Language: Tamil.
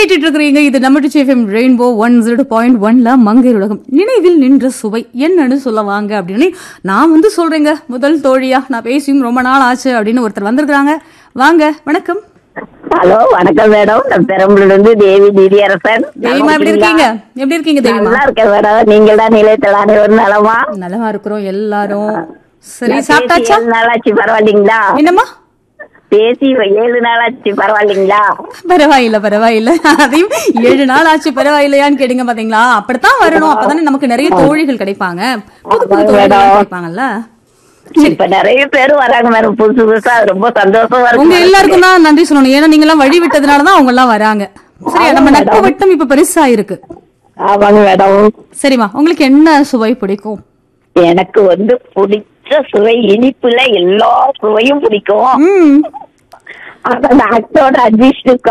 கேட்டுட்டு இருக்கிறீங்க இது நம்ம FM rainbow one zero point ஒன்ல மங்கையர் உலகம் நினைவில் நின்ற சுவை என்னன்னு சொல்ல வாங்க அப்படின்னு நான் வந்து சொல்றேங்க முதல் தோழியா நான் பேசியும் ரொம்ப நாள் ஆச்சு அப்படின்னு ஒருத்தர் வந்திருக்காங்க வாங்க வணக்கம் ஹலோ வணக்கம் மேடம் நான் பெரம்பலூர்ல இருந்து தேவி நிதியரசன் தேவிமா எப்படி இருக்கீங்க எப்படி இருக்கீங்க தேவிமா நல்லா இருக்கேன் மேடம் நீங்கள் தான் நிலையத்தில் அனைவரும் நலமா நலமா இருக்கிறோம் எல்லாரும் சரி நான் சாப்பிட்டாச்சா பேசி ஏழு நாளாச்சு பரவாயில்லைங்களா என்னம்மா பேசி ஏழு நாளாச்சு பரவாயில்லைங்களா பரவாயில்ல பரவாயில்ல அதையும் ஏழு நாள் ஆச்சு பரவாயில்லையான்னு கேட்டீங்க பாத்தீங்களா அப்படித்தான் வரணும் அப்பதானே நமக்கு நிறைய தோழிகள் கிடைப்பாங்க புது புது ஆமாங்க தோழிகள் மேடம். கிடைப்பாங்கல்ல இப்ப நிறைய பேர் வராங்க மேடம் புதுசு புதுசா ரொம்ப சந்தோஷமா உங்க இருக்கு எல்லாருக்கும் தான் நன்றி சொல்லணும் ஏன்னா நீங்க எல்லாம் வழி விட்டதுனாலதான் அவங்க எல்லாம் வராங்க சரியா நம்ம நட்பு வட்டம் இப்ப பெருசா இருக்கு ஆமாங்க மேடம் சரிம்மா உங்களுக்கு என்ன சுவை பிடிக்கும் எனக்கு வந்து பிடிச்ச சுவை இனிப்புல எல்லா சுவையும் பிடிக்கும் ம் ஆனா அந்த அட்டோட அதிர்ஷ்டம்